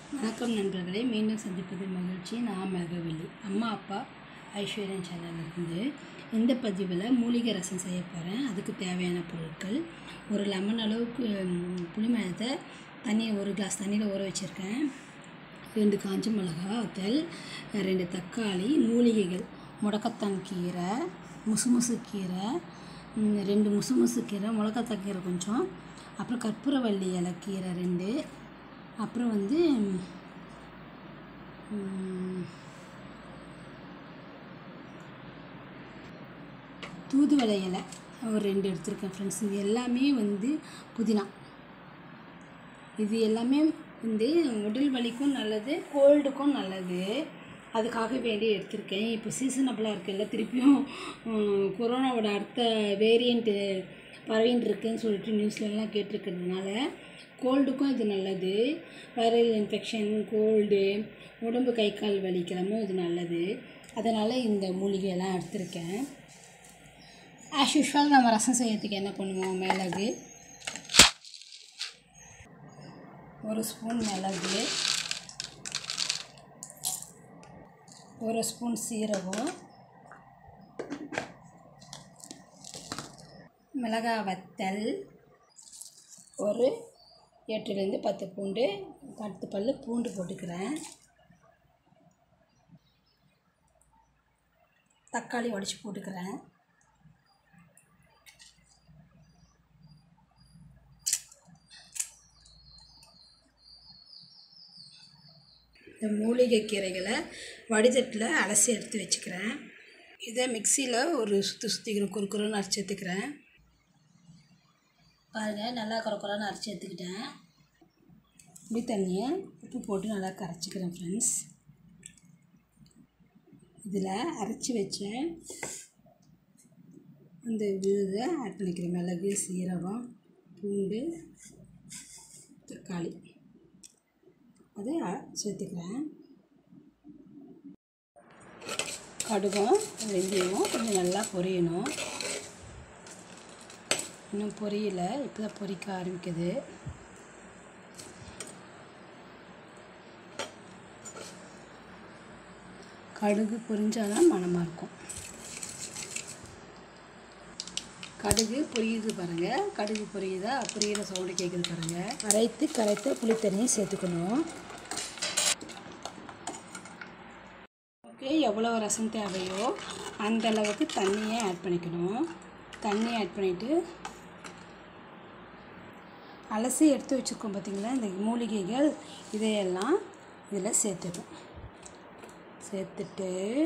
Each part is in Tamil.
வணக்கம் நண்பர்களே மீண்டும் சந்திப்பதில் மகிழ்ச்சி நான் மெகவல்லி அம்மா அப்பா ஐஸ்வர்யன் சேனல்லேருந்து இந்த பதிவில் மூலிகை ரசம் செய்ய போகிறேன் அதுக்கு தேவையான பொருட்கள் ஒரு லெமன் அளவுக்கு ம், புளிமழத்தை தண்ணி ஒரு கிளாஸ் தண்ணியில் ஊற வச்சுருக்கேன் ரெண்டு காஞ்ச மிளகா வத்தல் ரெண்டு தக்காளி மூலிகைகள் முடக்கத்தான் கீரை முசுமுசு கீரை ம், ரெண்டு முசுமுசு கீரை முடக்கத்தான் கீரை கொஞ்சம் அப்புறம் கற்பூரவள்ளி இலை கீரை ரெண்டு அப்புறம் வந்து ம், தூதுவளை இலை ஒரு ரெண்டு எடுத்திருக்கேன் ஃப்ரெண்ட்ஸ் இது எல்லாமே வந்து புதினா இது எல்லாமே வந்து உடல் வலிக்கும் நல்லது கோல்டுக்கும் நல்லது அதுக்காக வேண்டி எடுத்திருக்கேன் இப்போ சீசனபிளாக இருக்குல்ல திருப்பியும் ம், கொரோனாவோட அடுத்த வேரியண்ட்டு பரவின்னு இருக்குன்னு சொல்லிட்டு நியூஸ்லலாம் கேட்டிருக்கிறதுனால கோல்டுக்கும் இது நல்லது வைரல் இன்ஃபெக்ஷன் கோல்டு உடம்பு கை கால் வலிக்கிறமோ இது நல்லது அதனால் இந்த மூலிகையெல்லாம் எடுத்திருக்கேன் ஆஸ் யூஷுவல் நம்ம ரசம் செய்யறதுக்கு என்ன பண்ணுவோம் மிளகு ஒரு ஸ்பூன் மிளகு ஒரு ஸ்பூன் சீரகம் மிளகாய் வத்தல் ஒரு எட்டுலேருந்து பத்து பூண்டு பத்து பல் பூண்டு போட்டுக்கிறேன் தக்காளி உடச்சி போட்டுக்கிறேன் இந்த மூலிகை கீரைகளை வடிதட்டில் அலசி எடுத்து வச்சுக்கிறேன் இதை மிக்சியில் ஒரு சுற்றி சுற்றிக்கிறேன் குறுக்குறுன்னு அரைச்சி எடுத்துக்கிறேன் பாருங்கள் நல்லா குறக்குறான்னு அரைச்சி எடுத்துக்கிட்டேன் புளி தண்ணியை உப்பு போட்டு நல்லா கரைச்சிக்கிறேன் ஃப்ரெண்ட்ஸ் இதில் அரைச்சி வச்ச அந்த விழுதை ஆட் பண்ணிக்கிறேன் மிளகு சீரகம் பூண்டு தக்காளி அதை அ- சேர்த்துக்கிறேன் கடுகும் வெந்தயமும் கொஞ்சம் நல்லா பொரியணும் இன்னும் பொரியல இப்போ தான் பொரிக்க ஆரம்பிக்குது கடுகு பொரிஞ்சாதான் மணமாக இருக்கும் கடுகு பொரியுது பாருங்கள் கடுகு பொரியுதா பொரியிற சவுண்டு கேட்குது பாருங்கள் கரைத்து கரைத்து புளித்தண்ணியை சேர்த்துக்கணும் ஓகே எவ்வளோ ரசம் தேவையோ அந்த அளவுக்கு தண்ணியை ஆட் பண்ணிக்கணும் தண்ணி ஆட் பண்ணிவிட்டு அலசி எடுத்து வச்சுருக்கோம் பார்த்தீங்களா இந்த மூலிகைகள் இதையெல்லாம் இதில் சேர்த்துடும் சேர்த்துட்டு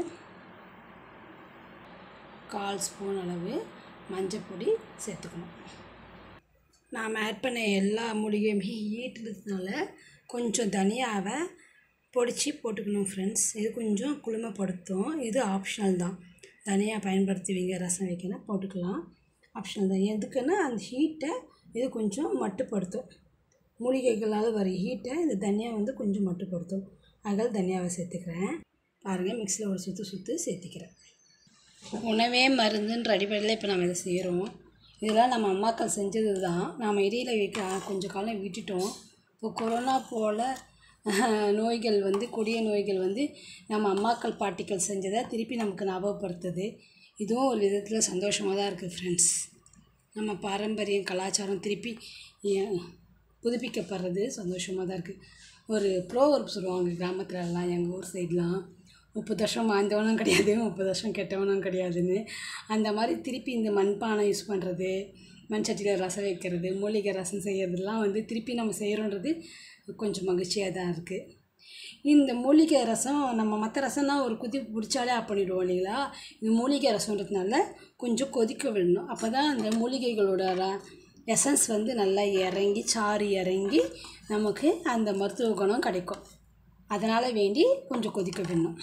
கால் ஸ்பூன் அளவு மஞ்சப்பொடி சேர்த்துக்கணும் நாம் ஆட் பண்ண எல்லா மூலிகையுமே ஈட்டுறதுனால கொஞ்சம் தனியாவை பொடிச்சு போட்டுக்கணும் ஃப்ரெண்ட்ஸ் இது கொஞ்சம் குளுமைப்படுத்தும் இது ஆப்ஷனல் தான் தனியாக பயன்படுத்துவீங்க ரசம் வைக்கணும் போட்டுக்கலாம் ஆப்ஷனல் தான் எதுக்குன்னா அந்த ஹீட்டை இது கொஞ்சம் மட்டுப்படுத்தும் மூலிகைகளால் வர ஹீட்டை இந்த தனியாக வந்து கொஞ்சம் மட்டுப்படுத்தும் அதனால் தனியாவை சேர்த்துக்கிறேன் பாருங்கள் மிக்சியில் ஒரு சுற்று சுற்று சேர்த்துக்கிறேன் உணவே மருந்துன்ற அடிப்படையில் இப்போ நம்ம இதை செய்கிறோம் இதெல்லாம் நம்ம அம்மாக்கள் செஞ்சது தான் நாம் இடையில வைக்க கொஞ்சம் காலம் விட்டுட்டோம் இப்போ கொரோனா போல் நோய்கள் வந்து கொடிய நோய்கள் வந்து நம்ம அம்மாக்கள் பாட்டிகள் செஞ்சதை திருப்பி நமக்கு ஞாபகப்படுத்துது இதுவும் ஒரு விதத்தில் சந்தோஷமாக தான் இருக்குது ஃப்ரெண்ட்ஸ் நம்ம பாரம்பரியம் கலாச்சாரம் திருப்பி ஏ- புதுப்பிக்கப்படுறது சந்தோஷமாக தான் இருக்குது ஒரு ப்ரோவர்ப் சொல்லுவாங்க கிராமத்துலலாம் எங்கள் ஊர் சைட்லாம் முப்பது வருஷம் வாழ்ந்தவனும் கிடையாது முப்பது வருஷம் கெட்டவனும் கிடையாதுன்னு அந்த மாதிரி திருப்பி இந்த மண்பானை யூஸ் பண்ணுறது மண் சட்டியில் ரசம் வைக்கிறது மூலிகை ரசம் செய்கிறதுலாம் வந்து திருப்பி நம்ம செய்கிறோன்றது கொஞ்சம் மகிழ்ச்சியாக தான் இருக்குது இந்த மூலிகை ரசம் நம்ம மற்ற ரசம்னா ஒரு குதி பிடிச்சாலே ஆஃப் பண்ணிடுவோம் இல்லைங்களா இந்த மூலிகை ரசம்ன்றதுனால கொஞ்சம் கொதிக்க விடணும் அப்போ தான் அந்த மூலிகைகளோட எசன்ஸ் வந்து நல்லா இறங்கி சாறு இறங்கி நமக்கு அந்த மருத்துவ குணம் கிடைக்கும் அதனால் வேண்டி கொஞ்சம் கொதிக்க விடணும்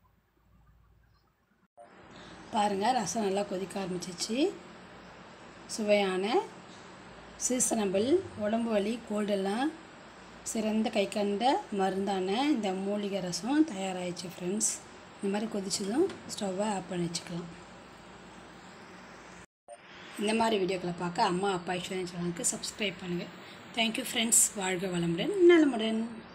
பாருங்கள் ரசம் நல்லா கொதிக்க ஆரம்பிச்சிச்சு சுவையான சீசனபிள் உடம்பு வலி கோல்டெல்லாம் சிறந்த கை கண்ட மருந்தான இந்த மூலிகை ரசம் தயாராகிடுச்சு ஃப்ரெண்ட்ஸ் இந்த மாதிரி கொதிச்சதும் ஸ்டவ்வை ஆஃப் பண்ணி வச்சுக்கலாம் இந்த மாதிரி வீடியோக்களை பார்க்க அம்மா அப்பா ஐஸ்வர்யா சேனலுக்கு சப்ஸ்கிரைப் பண்ணுங்கள் தேங்க்யூ ஃப்ரெண்ட்ஸ் வாழ்க வளமுடன் நலமுடன்